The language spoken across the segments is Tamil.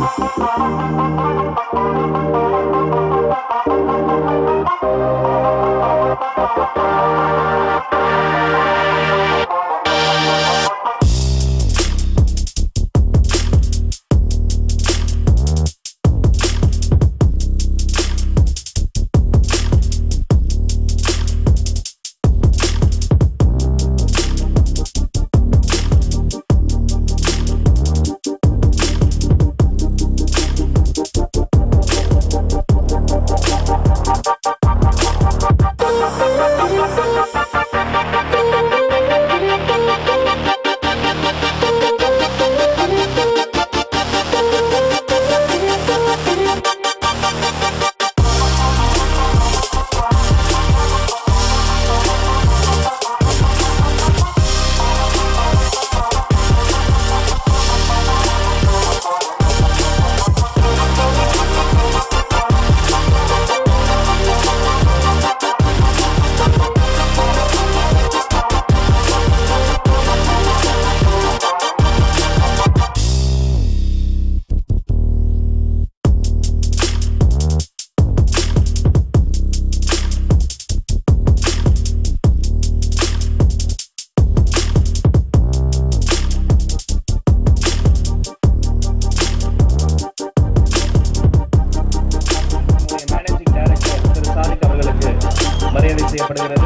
மேனேஜிங் டைரக்டர் திரு சாதிக் அவர்களுக்கு மரியாதை செய்யப்படுகிறது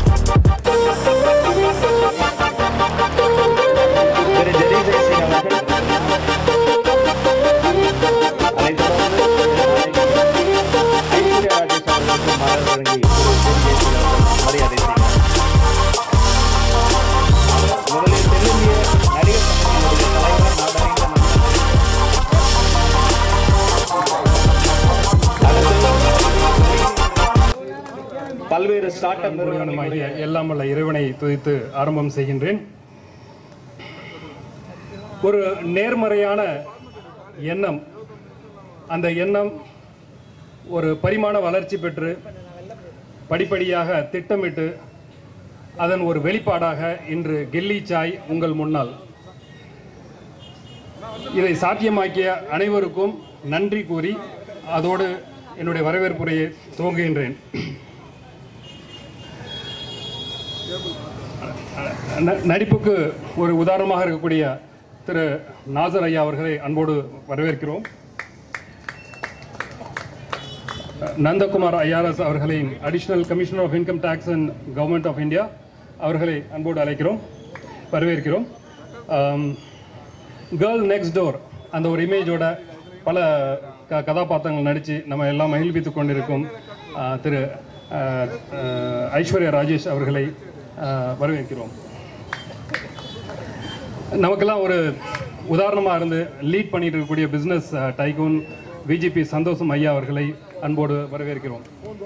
திரு ஜெரி ஜெயசிங் அவர்கள் அதைத் தொடர்ந்து ஐஸ்வர்யா ராஜேஷ் அவர்களுக்கு மலர் வழங்கி திரு ஜெரி ஜெயசிங் அவர்கள் மரியாதை செய்கிறார் முதலில் தென்னிந்திய நடிகர் சங்கத்தினுடைய தலைவர் நாடறிந்த மன்னர் பல்வேறு ஸ்டார்ட் அப் நிறுவனமாகிய எல்லாம் வல்ல இறைவனை துதித்து ஆரம்பம் செய்கின்றேன் ஒரு நேர்மறையான எண்ணம் அந்த எண்ணம் ஒரு பரிமாண வளர்ச்சி பெற்று படிப்படியாக திட்டமிட்டு அதன் ஒரு வெளிப்பாடாக இன்று கில்லி சாய் உங்கள் முன்னால் இதை சாத்தியமாக்கிய அனைவருக்கும் நன்றி கூறி அதோடு என்னுடைய வரவேற்புரையை துவங்குகின்றேன் ந- நடிப்புக்கு ஒரு உதாரணமாக இருக்கக்கூடிய திரு நாசர் ஐயா அவர்களை அன்போடு வரவேற்கிறோம் நந்தகுமார் ஐஆர்எஸ் அவர்களின் additional commissioner of income tax and government of India அவர்களை அன்போடு அழைக்கிறோம் வரவேற்கிறோம் கேர்ள் நெக்ஸ்ட் டோர் அந்த ஒரு இமேஜோட பல க கதாபாத்திரங்கள் நடித்து நம்ம எல்லாம் மகிழ்வித்துக் கொண்டிருக்கும் ஆஹ், திரு ஆஹ், ஆஹ், ஐஸ்வர்யா ராஜேஷ் அவர்களை ஆஹ், வரவேற்கிறோம் நமக்கெல்லாம் ஒரு உதாரணமாக இருந்து லீட் பண்ணிட்டு இருக்கக்கூடிய பிஸ்னஸ் டைகூன் விஜிபி சந்தோஷம் ஐயா அவர்களை அன்போடு வரவேற்கிறோம்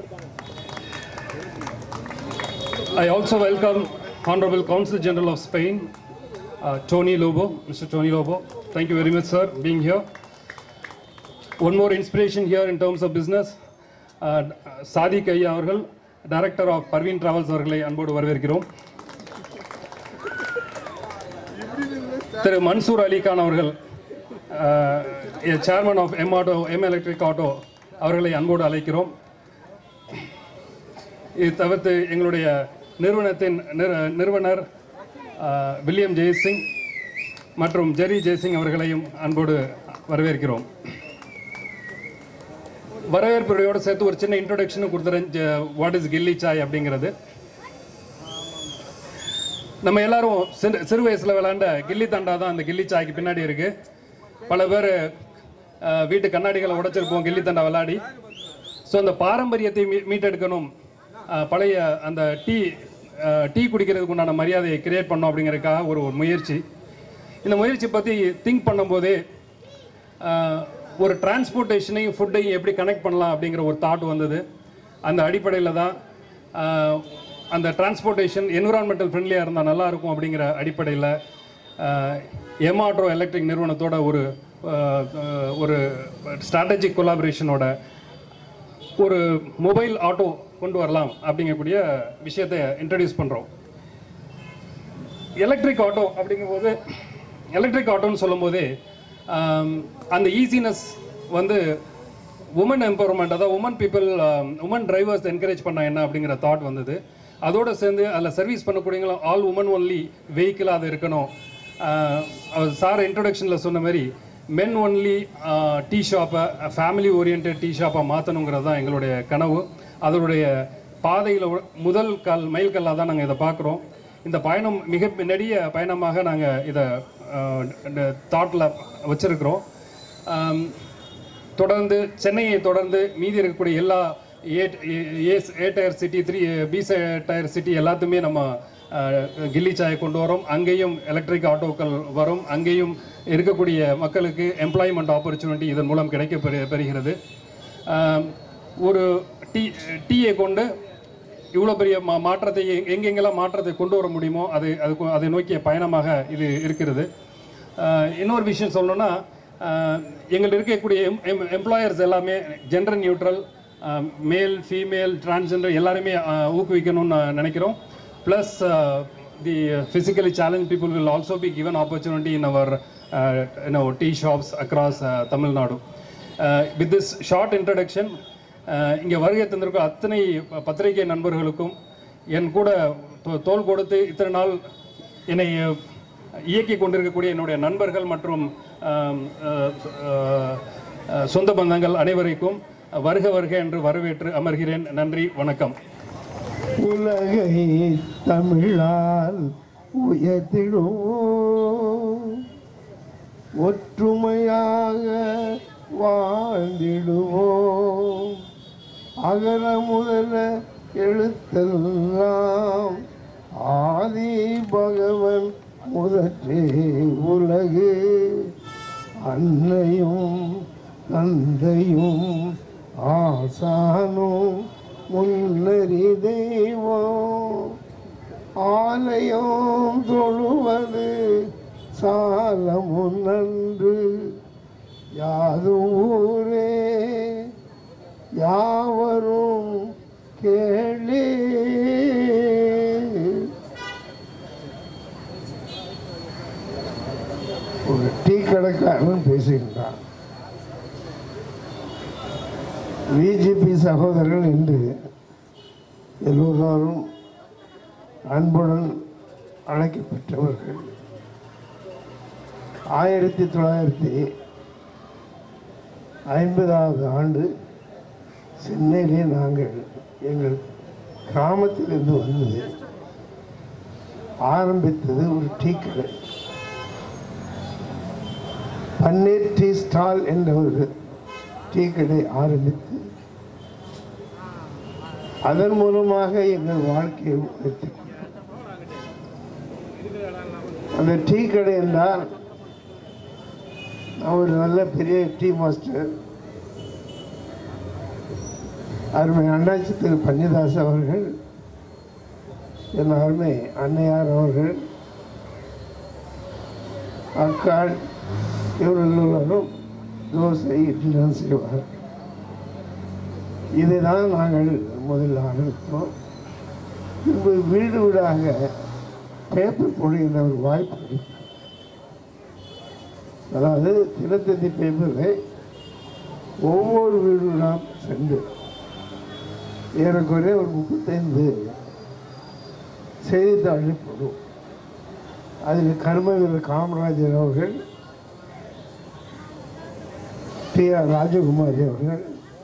I also welcome Honorable Consul General of Spain, uh, Tony Lobo, Mr. Tony Lobo. Thank you very much, sir, being here. One more inspiration here in terms of business. Uh, Sadiq ஐயா அவர்கள் டைரக்டர் ஆஃப் பர்வீன் டிராவல்ஸ் அவர்களை அன்போடு வரவேற்கிறோம் திரு மன்சூர் அலிகான் அவர்கள் chairman of M auto M electric auto அவர்களை அன்போடு அழைக்கிறோம் இது தவிர்த்து எங்களுடைய நிறுவனத்தின் நிறு- நிறுவனர் அஹ், வில்லியம் ஜெயசிங் மற்றும் ஜெரி ஜெயசிங் அவர்களையும் அன்போடு வரவேற்கிறோம் வரவேற்புரையோடு சேர்த்து ஒரு சின்ன இன்ட்ரோடக்ஷனும் கொடுத்துறேன் வாட் இஸ் கில்லி சாய் அப்படிங்கிறது நம்ம எல்லாரும் சிறு சிறு வயசுல விளையாண்ட கில்லி தண்டா தான் அந்த கில்லி சாய்க்கு பின்னாடி இருக்கு பல பேர் வீட்டு கண்ணாடிகளை உடைச்சிருப்போம் கில்லி தண்டா விளையாடி ஸோ அந்த பாரம்பரியத்தை மீ மீட்டெடுக்கணும் அஹ், பழைய அந்த டீ அஹ், டீ குடிக்கிறதுக்கு உண்டான மரியாதையை கிரியேட் பண்ணோம் அப்படிங்கிறதுக்காக ஒரு ஒரு முயற்சி இந்த முயற்சி பற்றி திங்க் பண்ணும்போதே அஹ், ஒரு டிரான்ஸ்போர்ட்டேஷனையும் ஃபுட்டையும் எப்படி கனெக்ட் பண்ணலாம் அப்படிங்கிற ஒரு தாட் வந்தது அந்த அடிப்படையில் தான் அஹ், அந்த டிரான்ஸ்போர்ட்டேஷன் என்விரான்மெண்டல் ஃப்ரெண்ட்லியாக இருந்தால் நல்லா இருக்கும் அப்படிங்கிற அடிப்படையில் எமாட்ரோ எலக்ட்ரிக் நிறுவனத்தோட ஒரு அஹ், அஹ், ஒரு ஸ்ட்ராட்டஜிக் கொலாபரேஷனோட ஒரு மொபைல் ஆட்டோ கொண்டு வரலாம் அப்படிங்கக்கூடிய விஷயத்தை இன்ட்ரடியூஸ் பண்ணுறோம் எலக்ட்ரிக் ஆட்டோ அப்படிங்கும்போது எலக்ட்ரிக் ஆட்டோன்னு சொல்லும்போதே ஆம், அந்த ஈஸினஸ் வந்து உமன் எம்பவர்மெண்ட் அதாவது women people women drivers encourage பண்ண என்ன அப்படிங்கிற தாட் வந்தது அதோட சேர்ந்து அதில் சர்வீஸ் பண்ணக்கூடியவங்க ஆல் உமன் ஒன்லி வெஹிக்கிளாக அது இருக்கணும் சார் இன்ட்ரொடக்ஷனில் சொன்ன மாதிரி மென் ஒன்லி டீ ஷாப்பை ஃபேமிலி ஓரியன்ட் டீ ஷாப்பாக மாற்றணுங்கிறது தான் எங்களுடைய கனவு அதனுடைய பாதையில் முதல் கல் மைல் கல்லாக தான் நாங்கள் இதை பார்க்குறோம் இந்த பயணம் மிக நெடிய பயணமாக நாங்கள் இதை தாட்டில் வச்சுருக்கிறோம் தொடர்ந்து சென்னையை தொடர்ந்து மீதி இருக்கக்கூடிய எல்லா A A A tier city three B tier city எல்லாத்தையுமே நம்ம அஹ், கில்லி சாயை கொண்டு வரோம் அங்கேயும் எலக்ட்ரிக் ஆட்டோக்கள் வரும் அங்கேயும் இருக்கக்கூடிய மக்களுக்கு எம்ப்ளாய்மெண்ட் ஆப்பர்ச்சுனிட்டி இதன் மூலம் கிடைக்க பெறு- பெறுகிறது அஹ், ஒரு டீ டீயை கொண்டு இவ்வளோ பெரிய மா மாற்றத்தை எங்க- எங்கெங்கெல்லாம் மாற்றத்தை கொண்டு வர முடியுமோ அது அதுக்கு அதை நோக்கிய பயணமாக இது இருக்கிறது ஆஹ் இன்னொரு விஷயம் சொல்லணும்னா ஆஹ் எங்கள்ட்ட இருக்கக்கூடிய எம் எம் எம்ப்ளாயர்ஸ் எல்லாமே gender neutral male female transgender எல்லாருமே ஆஹ் ஊக்குவிக்கணும்னு நான் நினைக்கிறோம் plus the physically challenge people will also be given opportunity in our you know tea shops across Tamil Nadu with this short introduction இங்கே வருகை தந்திருக்கும் அத்தனை ப- பத்திரிகை நண்பர்களுக்கும் என் கூட தோ- தோள் கொடுத்து இத்தனை நாள் என்னை அஹ், இயக்கி கொண்டிருக்கக்கூடிய என்னுடைய நண்பர்கள் மற்றும் ஆம், அஹ், அஹ், அஹ், சொந்த பந்தங்கள் அனைவருக்கும் வருக வருக என்று வரவேற்று அமர்கிறேன் நன்றி வணக்கம் உலகை தமிழால் உயர்த்திடுவோம் ஒற்றுமையாக வாழ்ந்திடுவோம் அகர முதல எழுத்தெல்லாம் ஆதி பகவன் முதற்றே உலகு அன்னையும் தந்தையும் ஆசானும் முன்னறி தெய்வம் ஆலயம் தொழுவது சால முன்னன்று யாதும் ஊரே யாவரும் கேளே ஒரு டீ கடைக்காரன் பேசுகின்றான் பிஜேபி சகோதரர்கள் என்று எல்லோரும் அன்புடன் அழைக்கப்பட்டவர்கள் ஆயிரத்தி தொள்ளாயிரத்தி ஐம்பதாவது ஆண்டு சென்னையிலே நாங்கள் எங்கள் கிராமத்திலிருந்து வந்தது ஆரம்பித்தது ஒரு டீ கடை பன்னீர் டீ ஸ்டால் என்ற ஒரு டீ கடை ஆரம்பித்து அதன் மூலமாக எங்கள் வாழ்க்கையை உயர்த்திக் கொண்டோம். அந்த டீ கடை என்றால் நான் ஒரு நல்ல பெரிய டீ மாஸ்டர் அருமை அண்ணாச்சி திரு பன்னிதாஸ் அவர்கள் என் அருமை அன்னையார் அவர்கள் அக்காள் இவர்கள் எல்லோரும் தோசை இட்லி தான் செய்வார் இதை தான் நாங்கள் முதலில் ஆரம்பித்தோம் பின்பு வீடு வீடாக பேப்பர் போடுகின்ற ஒரு வாய்ப்பு கிடைத்தது. அதாவது தினத்தந்தி பேப்பரை ஒவ்வொரு வீடு நாம் சென்று ஏறக்குறைய ஒரு முப்பத்தைந்து செய்தித்தாள்களை போடுவோம் அதில் கர்ம வீரர் காமராஜர் அவர்கள் டி ஆர் ராஜகுமாரி அவர்கள்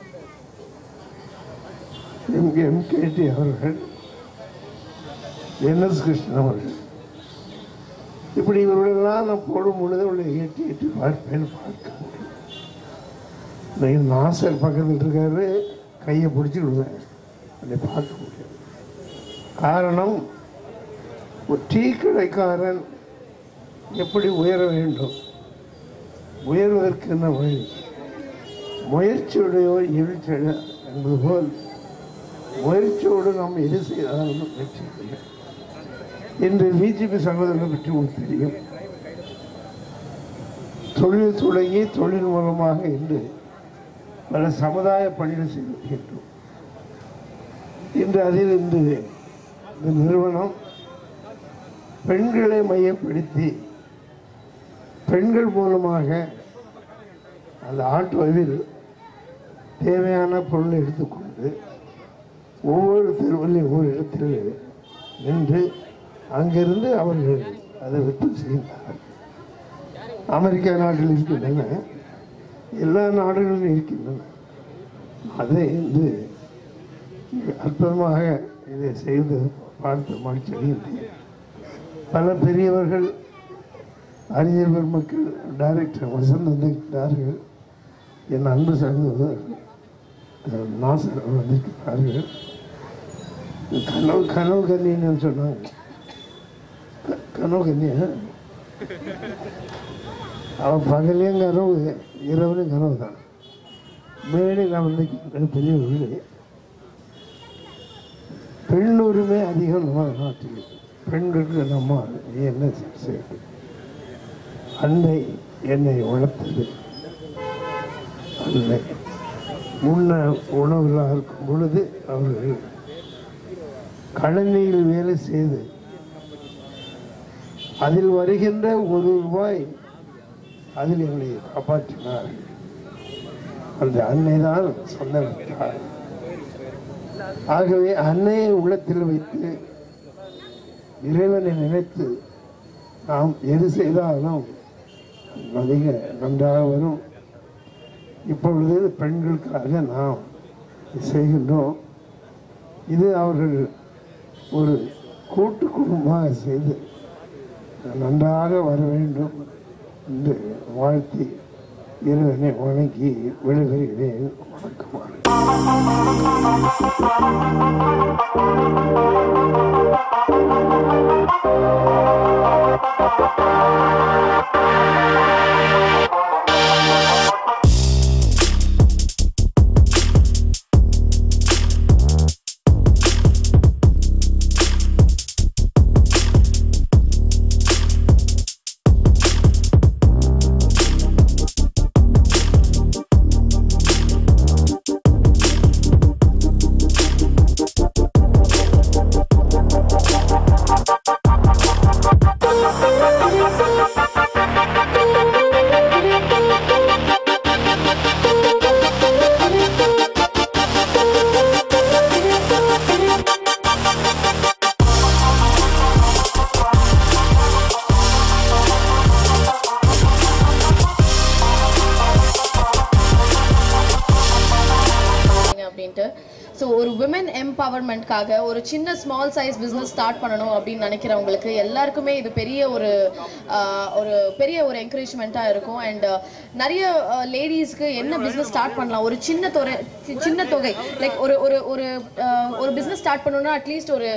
எம் எம் கேடி அவர்கள் என் எஸ் கிருஷ்ணன் அவர்கள் இப்படி இவர்களெல்லாம் நான் போடும் பொழுது அவளை எட்டி எட்டி பார்ப்பேன் பார்க்க முடியும் நான் நாசர் பக்கத்தில் இருக்காரு கையை பிடிச்சி விடுவேன் அதை பார்க்க முடியாது காரணம் ஒரு டீ கடைக்காரன் எப்படி உயர வேண்டும் உயர்வதற்கு என்ன வழி முயற்சியுடையோர் எழுச்செழ என்பது போல் முயற்சியோடு நாம் எது செய்தாலும் வெற்றி இல்லை இன்று பிஜேபி சகோதரர்கள் பற்றி உங்களுக்கு தெரியும் தொழில் தொடங்கி தொழில் மூலமாக இன்று பல சமுதாய பணிகள் செய்து வருகின்றோம் இன்று அதில் இன்று இந்த நிறுவனம் பெண்களை மையப்படுத்தி பெண்கள் மூலமாக அந்த ஆட்டோவில் தேவையான பொருளை எடுத்துக்கொண்டு ஒவ்வொரு தெருவிலையும் ஒவ்வொரு இடத்தில் நின்று அங்கிருந்து அவர்கள் அதை விற்பனை செய்கிறார்கள் அமெரிக்கா நாட்டில் இருக்கின்றன எல்லா நாடுகளிலும் இருக்கின்றன அதை வந்து அற்புதமாக இதை செய்து பார்த்து மகிழ்ச்சி அடைகின்றேன் பல பெரியவர்கள் அறிஞர் பெருமக்கள் டைரக்டர் வசந்த் வந்திருக்கிறார்கள் என் அன்பு சகோதரர் அஹ், நாசர் அவர் வந்திருக்கிறார்கள் கனவு கனவு கன்னின்னு சொன்னாங்க க- கனவு கன்னியா அவன் பகலையும் கனவு இரவுலையும் கனவு தான் மேடையில் வந்து பெரிய வீடு பெண் உரிமை அதிகம் நம்ம நாட்டில் பெண்களுக்கு நம்ம என்ன செய்யுது அன்னை என்னை வளர்த்தது அன்னை உண்ண உணவுலாம் இருக்கும் பொழுது அவர்கள் கழனியில் வேலை செய்து அதில் வருகின்ற ஒரு ரூபாய் அதில் எங்களை காப்பாற்றினார் அந்த அன்னை தான் சொந்தம் வைத்தார் ஆகவே அன்னையை உள்ளத்தில் வைத்து இறைவனை நினைத்து நாம் எது செய்தாலும் அதிக நன்றாக வரும் இப்பொழுது பெண்களுக்காக நாம் செய்கின்றோம் இது அவர்கள் ஒரு கூட்டு குடும்பமாக செய்து நன்றாக வர வேண்டும் என்று வாழ்த்தி இறைவனை வணங்கி விடைபெறுகிறேன் வணக்கம் அப்படின்ட்டு ஸோ ஒரு விமன் எம்பவர்மெண்ட்காக ஒரு சின்ன ஸ்மால் சைஸ் பிஸ்னஸ் ஸ்டார்ட் பண்ணணும் அப்படின்னு நினைக்கிறவங்களுக்கு எல்லாருக்குமே இது பெரிய ஒரு ஆஹ், ஒரு பெரிய ஒரு என்கரேஜ்மெண்ட்டாக இருக்கும் அண்ட் நிறைய லேடிஸ்க்கு என்ன பிஸ்னஸ் ஸ்டார்ட் பண்ணலாம் ஒரு சின்ன தொகை சி- சின்ன தொகை லைக் ஒரு ஒரு ஒரு ஆஹ், ஒரு பிஸ்னஸ் ஸ்டார்ட் பண்ணணும்னா அட்லீஸ்ட் ஒரு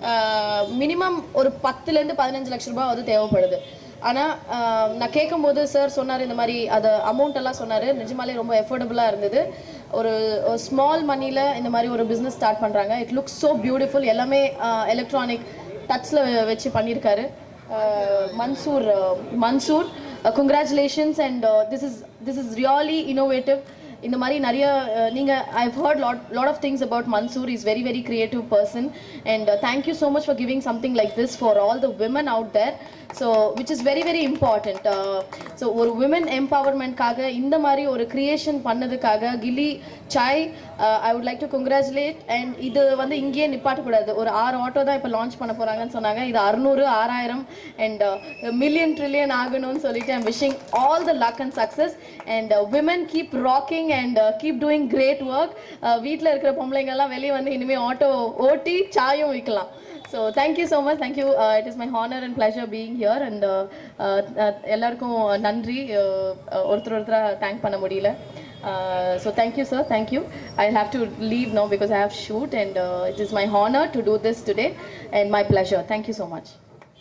மினிமம் ஒரு பத்துலேருந்து பதினஞ்சு லட்ச ரூபாய் வந்து தேவைப்படுது ஆனால் நான் கேட்கும்போது சார் சொன்னார் இந்த மாதிரி அது அமௌண்ட் எல்லாம் சொன்னார் நிஜமாலே ரொம்ப எஃபோர்டபுளாக இருந்தது ஒரு ஸ்மால் மணியில் இந்த மாதிரி ஒரு பிஸ்னஸ் ஸ்டார்ட் பண்ணுறாங்க இட் லுக்ஸ் ஸோ பியூட்டிஃபுல் எல்லாமே எலக்ட்ரானிக் டச்சில் வச்சு பண்ணியிருக்காரு uh, Mansoor uh, Mansoor congratulations and this is this is really innovative இந்த மாதிரி நிறைய uh, நீங்க I've heard lot lot of things about Mansoor is very very creative person and thank you so much for giving something like this for all the women out there so which is very very important so ஒரு விமன் எம்பவர்மெண்ட்காக இந்த மாதிரி ஒரு கிரியேஷன் பண்ணதுக்காக Killi chai I would like to congratulate and இது வந்து இங்கேயே நிப்பாட்டக்கூடாது ஒரு ஆறு ஆட்டோ தான் இப்போ லான்ச் பண்ண போகிறாங்கன்னு சொன்னாங்க இது அறுநூறு ஆறாயிரம் அண்ட் மில்லியன் ட்ரில்லியன் ஆகணும்னு சொல்லிட்டு I'm wishing all the luck and success and women keep rocking and keep doing great work வீட்டில் இருக்கிற பொம்பளைங்கெல்லாம் வெளியே வந்து இனிமேல் ஆட்டோ ஓட்டி சாயும் விற்கலாம் so thank you so much thank you it is my honour and pleasure being here and எல்லாருக்கும் நன்றி uh, uh, ஒருத்தர் ஒருத்தராக தேங்க் பண்ண முடியல so thank you sir thank you I have to leave no because I have shoot and it is my honour to do this today and my pleasure thank you so much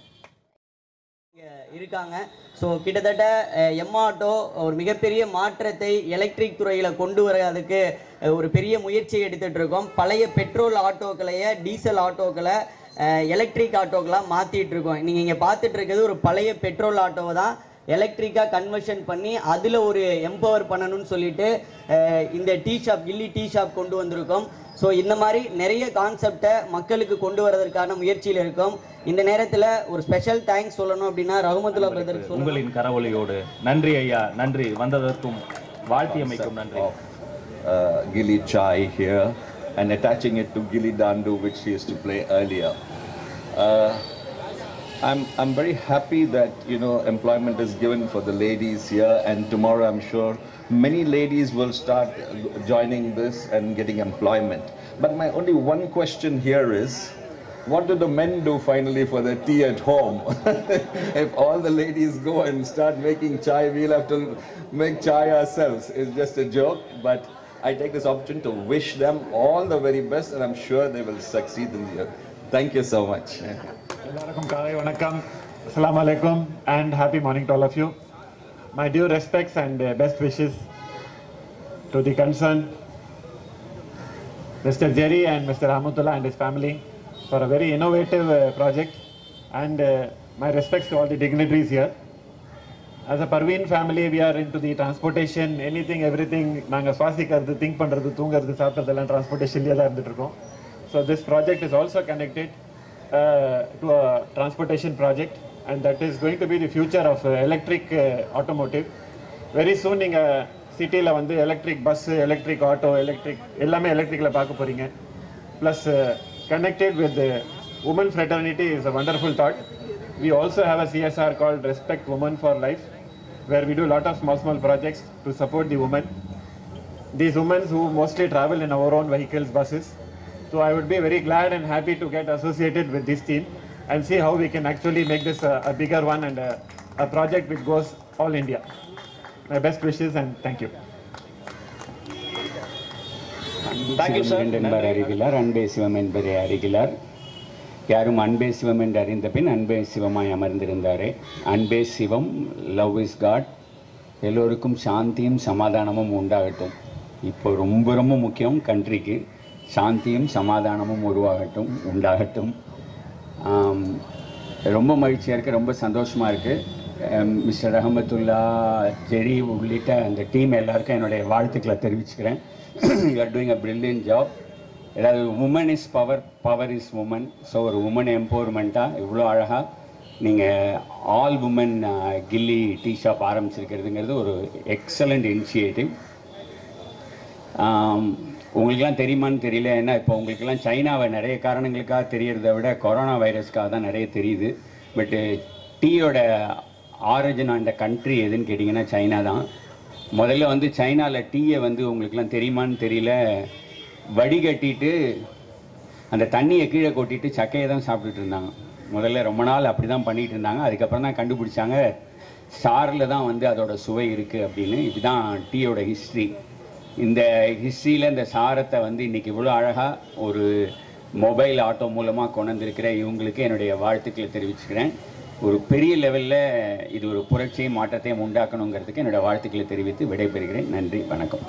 இங்க இருக்காங்க ஸோ கிட்டத்தட்ட எம்ஆட்டோ ஒரு மிகப்பெரிய மாற்றத்தை எலக்ட்ரிக் துறையில் கொண்டு வரதுக்கு அஹ், ஒரு பெரிய முயற்சியை எடுத்துட்டு இருக்கோம் பழைய பெட்ரோல் ஆட்டோக்களைய டீசல் ஆட்டோக்களை எலக்ட்ரிக் ஆட்டோக்களாக மாற்றிட்டு இருக்கோம் நீங்கள் இங்கே பார்த்துட்டு இருக்கிறது ஒரு பழைய பெட்ரோல் ஆட்டோவை தான் எலக்ட்ரிக்காக கன்வர்ஷன் பண்ணி அதில் ஒரு எம்பவர் பண்ணணும்னு சொல்லிட்டு அஹ், இந்த tea shop Killi tea shop கொண்டு வந்திருக்கோம் ஸோ இந்த மாதிரி நிறைய கான்செப்டை மக்களுக்கு கொண்டு வரதற்கான முயற்சியில் இருக்கோம் இந்த நேரத்தில் ஒரு ஸ்பெஷல் தேங்க்ஸ் சொல்லணும் அப்படின்னா ரகுமத்துல்லா பிரதருக்கு சொல்லணும் உங்களின் கரவொலியோடு நன்றி ஐயா நன்றி வந்ததற்கும் வாழ்த்தியமைக்கும் நன்றி of uh, Gilly Chai here and attaching it to Gilly Dandu, which she used to play earlier. Uh, I'm, I'm very happy that, you know, employment is given for the ladies here and tomorrow I'm sure many ladies will start uh, joining this and getting employment. But my only one question here is, what do the men do finally for the tea at home? if all the ladies go and start making chai, we'll have to make chai ourselves. It's just a joke, but I take this opportunity to wish them all the very best, and I'm sure they will succeed in the. Thank you so much. எல்லாருக்கும் காலை வணக்கம் அஸ்ஸலாமு அலைக்கும் and happy morning to all of you my due respects and best wishes to the concern Mr. Jerry and Mr. Rahmatullah and his family for a very innovative uh, project and uh, my respects to all the dignitaries here. As a Parveen family, we are into the transportation, anything, everything. நாங்கள் சுவாசிக்கிறது திங்க் பண்ணுறது தூங்குறது சாப்பிட்றதெல்லாம் டிரான்ஸ்போர்ட்டேஷன்லேயே தான் இருந்துட்டு இருக்கோம் so this project is also connected to a transportation project and that is going to be the future of uh, electric uh, automotive. Very soon நீங்கள் சிட்டியில் வந்து electric bus electric auto electric எல்லாமே எலக்ட்ரிக்கில் பார்க்க போகிறீங்க plus connected with women fraternity is a wonderful thought we also have a CSR called respect women for life where we do lot of small small projects to support the women these women who mostly travel in our own vehicles, buses. So I would be very glad and happy to get associated with this team and see how we can actually make this a, a bigger one and a, a project which goes all India. My best wishes and thank you. Thank you, sir. Sivam என்பவர் அறிகிறார் அன்பே சிவம் என்பதை அறிகிறார் யாரும் அன்பே சிவம் என்று அறிந்த பின் அன்பே சிவமாய் அமர்ந்திருந்தாரே அன்பே சிவம் லவ் இஸ் காட் எல்லோருக்கும் சாந்தியும் சமாதானமும் உண்டாகட்டும் இப்போ ரொம்ப ரொம்ப முக்கியம் கண்ட்ரிக்கு சாந்தியும் சமாதானமும் உருவாகட்டும் உண்டாகட்டும் ஆம், ரொம்ப மகிழ்ச்சியாக இருக்குது ரொம்ப சந்தோஷமாக இருக்குது மிஸ்டர் ரஹமத்துல்லா ஜெரி உள்ளிட்ட அந்த டீம் எல்லாருக்கும் என்னுடைய வாழ்த்துக்களை தெரிவிச்சுக்கிறேன் you are doing a brilliant job ஏதாவது women is power power is women so ஒரு உமன் எம்பவர்மெண்ட்டாக இவ்வளோ அழகாக நீங்கள் all women Killi tea shop ஆரம்பிச்சிருக்கிறதுங்கிறது ஒரு எக்ஸலண்ட் இனிஷியேட்டிவ் ஆம், உங்களுக்கெல்லாம் தெரியுமான்னு தெரியல ஏன்னா இப்போ உங்களுக்கெல்லாம் சைனாவை நிறைய காரணங்களுக்காக தெரியறத விட கொரோனா வைரஸ்க்காக தான் நிறைய தெரியுது பட்டு டீயோட ஆரிஜின் அந்த கண்ட்ரி எதுன்னு கேட்டிங்கன்னா சைனா தான் முதல்ல வந்து சைனாவில் டீயை வந்து உங்களுக்கெல்லாம் தெரியுமான்னு தெரியல வடிகட்டிட்டு அந்த தண்ணியை கீழே கொட்டிட்டு சக்கையை தான் சாப்பிட்டுட்டு இருந்தாங்க முதல்ல ரொம்ப நாள் அப்படி தான் பண்ணிட்டு இருந்தாங்க அதுக்கப்புறம் தான் கண்டுபிடிச்சாங்க சாரில் தான் வந்து அதோட சுவை இருக்குது அப்படின்னு இதுதான் டீயோட ஹிஸ்ட்ரி இந்த ஹிஸ்ட்ரியில் இந்த சாரத்தை வந்து இன்னைக்கு இவ்வளோ அழகாக ஒரு மொபைல் ஆட்டோ மூலமாக கொண்டு வந்திருக்கிற இவங்களுக்கு என்னுடைய வாழ்த்துக்களை தெரிவிச்சுக்கிறேன் ஒரு பெரிய லெவலில் இது ஒரு புரட்சியும் மாற்றத்தையும் உண்டாக்கணுங்கிறதுக்கு என்னோட வாழ்த்துக்களை தெரிவித்து விடைபெறுகிறேன் நன்றி வணக்கம்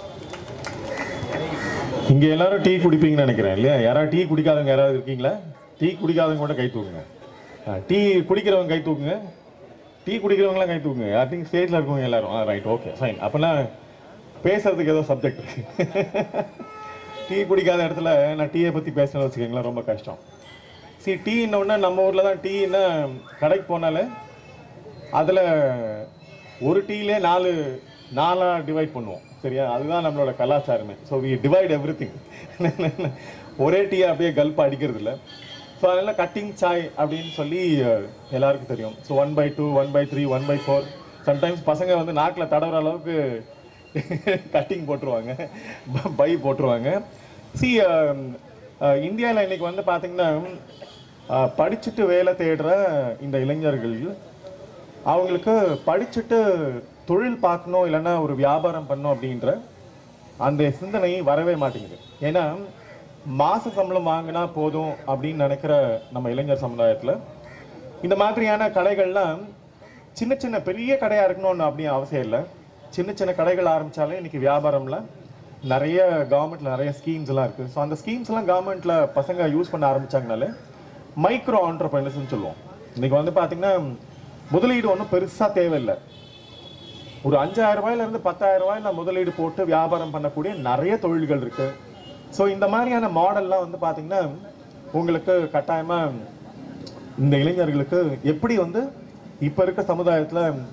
இங்க எல்லாரும் டீ குடிப்பீங்கன்னு நினைக்கிறேன் இல்லையா யாராவது டீ குடிக்காதவங்க யாராவது இருக்கீங்களா டீ குடிக்காதவங்க கூட கை தூக்குங்க ஆ, டீ குடிக்கிறவங்க கை தூக்குங்க டீ குடிக்கிறவங்களாம் கை தூக்குங்க ஐ திங்க் ஸ்டேஜில் இருக்கவங்க எல்லாரும் ஆ ரைட் ஓகே ஃபைன் அப்போனா பேசுறதுக்கு ஏதோ சப்ஜெக்ட் இருக்கு டீ குடிக்காத இடத்துல நான் டீயை பற்றி பேசணும்னு வச்சுக்கோங்களேன் ரொம்ப கஷ்டம் சரி டீன்னொன்னே நம்ம ஊரில் தான் டீன்னா கடைக்கு போனாலே அதில் ஒரு டீலே நாலு நாலாக டிவைட் பண்ணுவோம் சரியா அதுதான் நம்மளோட கலாச்சாரமே so we divide everything ஒரே டீயை அப்படியே கல்ப் அடிக்கிறது இல்லை ஸோ அதனால கட்டிங் சாய் அப்படின்னு சொல்லி அஹ், எல்லாருக்கும் தெரியும் so one by two one by three one by four sometimes பசங்க வந்து நாக்கில் தடவுற அளவுக்கு கட்டிங் போட்டுருவாங்க பை போட்டுருவாங்க சி இந்தியாவில் இன்னைக்கு வந்து பார்த்தீங்கன்னா அஹ், படிச்சுட்டு வேலை தேடுற இந்த இளைஞர்கள் அவங்களுக்கு படிச்சுட்டு தொழில் பார்க்கணும் இல்லைன்னா ஒரு வியாபாரம் பண்ணணும் அப்படின்ற அந்த சிந்தனை வரவே மாட்டேங்குது ஏன்னா மாச சம்பளம் வாங்கினா போதும் அப்படின்னு நினைக்கிற நம்ம இளைஞர் சமுதாயத்தில் இந்த மாதிரியான கடைகள்லாம் சின்ன சின்ன பெரிய கடையாக இருக்கணும்னு அப்படின்னு அவசியம் இல்லை சின்ன சின்ன கடைகள் ஆரம்பிச்சாலே இன்னைக்கு வியாபாரம்ல நிறைய கவர்மெண்ட்ல நிறைய ஸ்கீம்ஸ் எல்லாம் இருக்கு ஸோ அந்த ஸ்கீம்ஸ் எல்லாம் கவர்மெண்ட்ல பசங்க யூஸ் பண்ண ஆரம்பிச்சாங்கனாலே மைக்ரோ ஆண்டர்பிரினர்ஸ்னு சொல்லுவோம் இன்னைக்கு வந்து பாத்தீங்கன்னா முதலீடு ஒன்றும் பெருசா தேவையில்லை ஒரு அஞ்சாயிரம் ரூபாயில இருந்து பத்தாயிரம் ரூபாயில முதலீடு போட்டு வியாபாரம் பண்ணக்கூடிய நிறைய தொழில்கள் இருக்கு ஸோ இந்த மாதிரியான மாடல்லாம் வந்து பாத்தீங்கன்னா உங்களுக்கு கட்டாயமா இந்த இளைஞர்களுக்கு எப்படி வந்து இப்ப இருக்க சமுதாயத்துல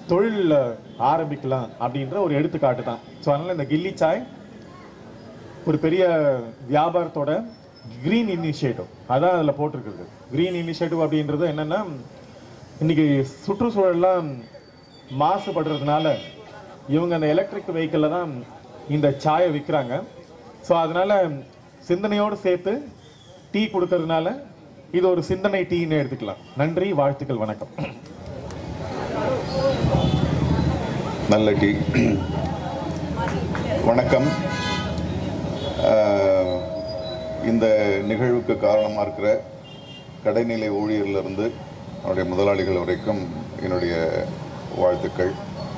தொழில் ஆரம்பிக்கலாம் அப்படின்ற ஒரு எடுத்துக்காட்டு தான் ஸோ அதனால் இந்த கில்லி சாய் ஒரு பெரிய வியாபாரத்தோட க்ரீன் இனிஷியேட்டிவ் அதான் அதில் போட்டிருக்குது க்ரீன் இனிஷியேட்டிவ் அப்படின்றது என்னென்னா இன்னைக்கு சுற்றுச்சூழல்லாம் மாசுபடுறதுனால இவங்க அந்த எலக்ட்ரிக் வெஹிக்கிளில் தான் இந்த சாயை விற்கிறாங்க ஸோ அதனால சிந்தனையோடு சேர்த்து டீ கொடுக்கறதுனால இது ஒரு சிந்தனை டீன்னு எடுத்துக்கலாம் நன்றி வாழ்த்துக்கள் வணக்கம் நல்ல டீ வணக்கம் அஹ், இந்த நிகழ்வுக்கு காரணமாக இருக்கிற கடைநிலை ஊழியர்லேருந்து என்னுடைய முதலாளிகள் வரைக்கும் என்னுடைய வாழ்த்துக்கள்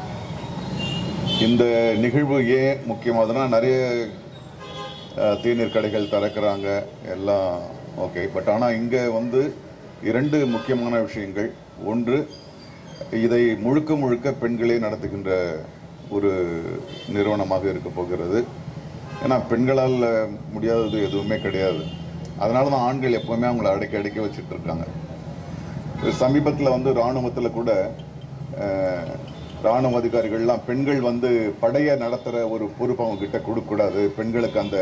இந்த நிகழ்வு ஏன் முக்கியமானதுன்னா நிறைய அஹ், தேநீர் கடைகள் திறக்கிறாங்க எல்லாம் ஓகே பட் ஆனால் இங்கே வந்து இரண்டு முக்கியமான விஷயங்கள் ஒன்று இதை முழுக்க முழுக்க பெண்களே நடத்துகின்ற ஒரு நிறுவனமாக இருக்க போகிறது ஏன்னா பெண்களால் முடியாதது எதுவுமே கிடையாது அதனால தான் ஆண்கள் எப்போவுமே அவங்கள அடக்கி அடக்கி வச்சுட்டு இருக்காங்க சமீபத்தில் வந்து இராணுவத்தில் கூட அஹ், இராணுவ அதிகாரிகள்லாம் பெண்கள் வந்து படையை நடத்துகிற ஒரு பொறுப்பு அவங்க கிட்ட கொடுக்கக்கூடாது பெண்களுக்கு அந்த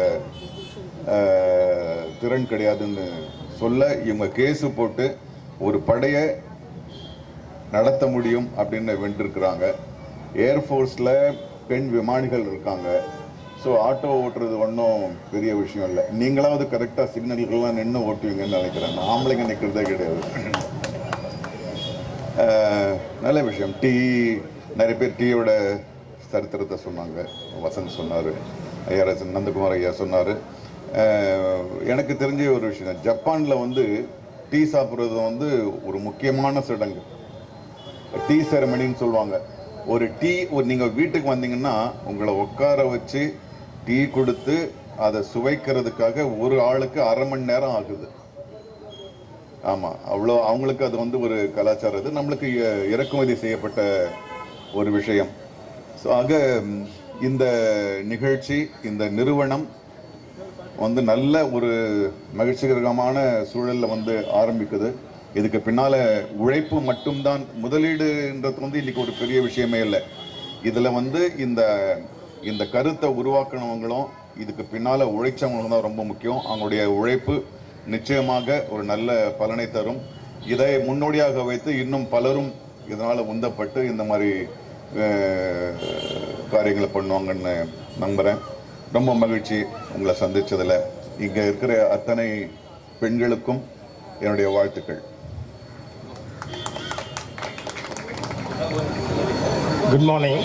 அஹ், திறன் கிடையாதுன்னு சொல்ல இவங்க கேஸு போட்டு ஒரு படையை நடத்த முடியும் அப்படின்னு வென்றிருக்கிறாங்க ஏர்ஃபோர்ஸில் பெண் விமானிகள் இருக்காங்க ஸோ ஆட்டோ ஓட்டுறது ஒன்றும் பெரிய விஷயம் இல்லை நீங்களாவது கரெக்டாக சிக்னல்கள்லாம் நின்று ஓட்டுவீங்கன்னு நினைக்கிறேன் நான் ஆம்பளைங்க நிற்கிறதே கிடையாது அஹ், நல்ல விஷயம் டீ நிறைய பேர் டீயோட சரித்திரத்தை சொன்னாங்க வசந்த் சொன்னார் ஐயா ரசன் நந்தகுமார் ஐயா சொன்னார் எனக்கு தெரிஞ்ச ஒரு விஷயம் ஜப்பானில் வந்து டீ சாப்பிட்றது வந்து ஒரு முக்கியமான சடங்கு டீ செரமனின்னு சொல்லுவாங்க ஒரு டீ ஒரு நீங்கள் வீட்டுக்கு வந்தீங்கன்னா உங்களை உட்கார வச்சு டீ கொடுத்து அதை சுவைக்கிறதுக்காக ஒரு ஆளுக்கு அரை மணி நேரம் ஆகுது ஆமாம் அவ்வளோ அவங்களுக்கு அது வந்து ஒரு கலாச்சாரம் இது நம்மளுக்கு இ- இறக்குமதி செய்யப்பட்ட ஒரு விஷயம் ஸோ ஆக ம், இந்த நிகழ்ச்சி இந்த நிறுவனம் வந்து நல்ல ஒரு மகிழ்ச்சிகரமான சூழல்ல வந்து ஆரம்பிக்குது இதுக்கு பின்னால உழைப்பு மட்டும்தான் முதலீடுன்றது வந்து இன்னைக்கு ஒரு பெரிய விஷயமே இல்லை இதுல வந்து இந்த இந்த கருத்தை உருவாக்குனவங்களும் இதுக்கு பின்னால உழைச்சவங்களும் தான் ரொம்ப முக்கியம் அவங்களுடைய உழைப்பு நிச்சயமாக ஒரு நல்ல பலனை தரும் இதை முன்னோடியாக வைத்து இன்னும் பலரும் இதனால உந்தப்பட்டு இந்த மாதிரி அஹ், காரியங்களை பண்ணுவாங்கன்னு நம்புறேன் ரொம்ப மகிழ்ச்சி உங்களை சந்திச்சதுல இங்க இருக்கிற அத்தனை பெண்களுக்கும் என்னுடைய வாழ்த்துக்கள் குட் மார்னிங்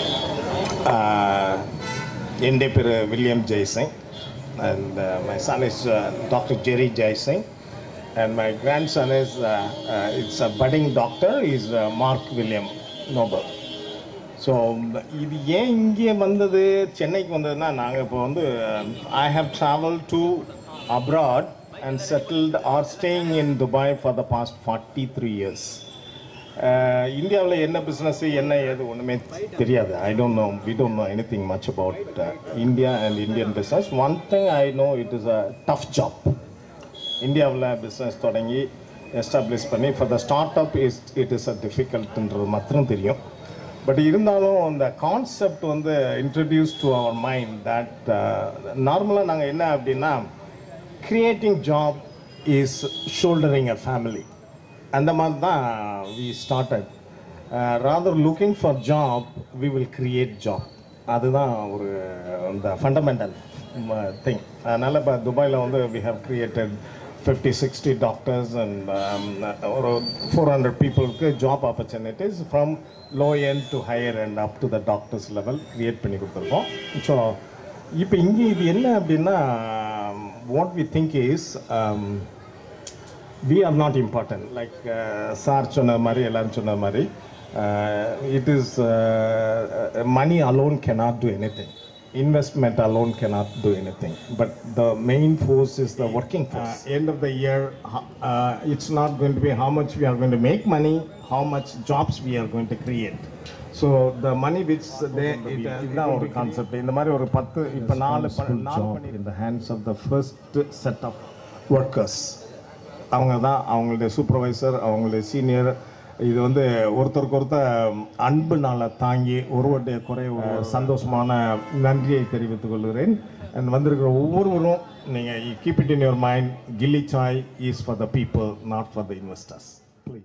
என் பேர் William Jaisingh and my son is doctor Jerry Jaisingh and my grandson is it's a budding doctor is Mark William Noble so இது ஏன் இங்கே வந்தது சென்னைக்கு வந்ததுன்னா நாங்கள் இப்போ வந்து I have travel to abroad and settled are staying in Dubai for the past forty three years இந்தியாவில் என்ன பிஸ்னஸ் என்ன ஏது ஒன்றுமே தெரியாது I don't know we don't know anything much about India and Indian business one thing I know it is a tough job இந்தியாவில் பிஸ்னஸ் தொடங்கி எஸ்டாப்ளிஷ் பண்ணி for the startup is it is a டிஃபிகல்ட்ன்றது மாத்திரம் தெரியும் பட் இருந்தாலும் அந்த கான்செப்ட் வந்து introduce to our mind that நார்மலாக நாங்கள் என்ன அப்படின்னா creating job is shouldering a family அந்த மாதிரி தான் we started rather looking for job we will create job அதுதான் ஒரு அந்த ஃபண்டமெண்டல் திங் அதனால் இப்போ துபாயில் வந்து we have created fifty sixty doctors and ஒரு ஃபோர் ஹண்ட்ரட் பீப்புளுக்கு job opportunities from low end to higher and up to the doctors level create பண்ணி கொடுத்துருக்கோம் ஸோ இப்போ இங்கே இது என்ன அப்படின்னா what we think is we are not important like sir சொன்ன மாதிரி எல்லாரும் சொன்ன மாதிரி it is money alone cannot do anything investment alone cannot do anything but the main force is the working force end of the year uh, it's not going to be how much we are going to make money how much jobs we are going to create so the money which they it, இதுதான் ஒரு கான்செப்ட் இந்த மாதிரி ஒரு பத்து இப்போ நாலு ப- நாலு பண்ணி in the hands of the first set of workers அவங்க தான் அவங்களுடைய சூப்பர்வைசர் அவங்களுடைய சீனியர் இது வந்து ஒருத்தருக்கு ஒருத்தர் அன்புனால தாங்கி ஒருவருடைய குறை ஒரு சந்தோஷமான நன்றியை தெரிவித்துக் கொள்கிறேன் அண்ட் வந்திருக்கிற ஒவ்வொருவரும் நீங்கள் keep it in your mind Killi chai is for the people not for the investors please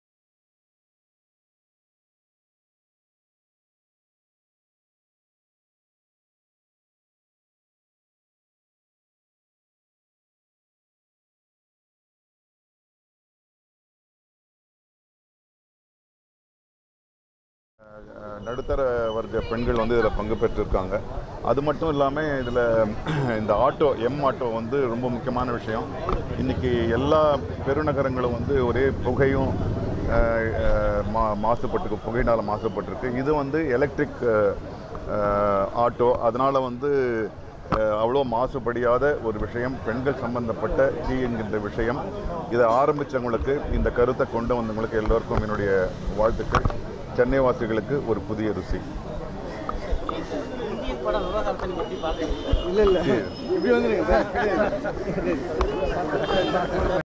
நடுத்தர வர்க்க பெண்கள் வந்து இதில் பங்கு பெற்றிருக்காங்க அது மட்டும் இல்லாமல் இதில் இந்த ஆட்டோ எம் ஆட்டோ வந்து ரொம்ப முக்கியமான விஷயம் இன்னைக்கு எல்லா பெருநகரங்களும் வந்து ஒரே புகையும் அஹ், அஹ், மா மாசுபட்டு புகையினால் மாசுபட்டிருக்கு இது வந்து எலக்ட்ரிக் ஆட்டோ அதனால் வந்து அஹ், அவ்வளோ மாசுபடியாத ஒரு விஷயம் பெண்கள் சம்பந்தப்பட்ட டீ என்கின்ற விஷயம் இதை ஆரம்பித்தவங்களுக்கு இந்த கருத்தை கொண்டு வந்தவங்களுக்கு எல்லோருக்கும் என்னுடைய வாழ்த்துக்கள் சென்னை வாசிகளுக்கு ஒரு புதிய ருசி இல்ல இல்ல இப்படி வந்துருங்க சார்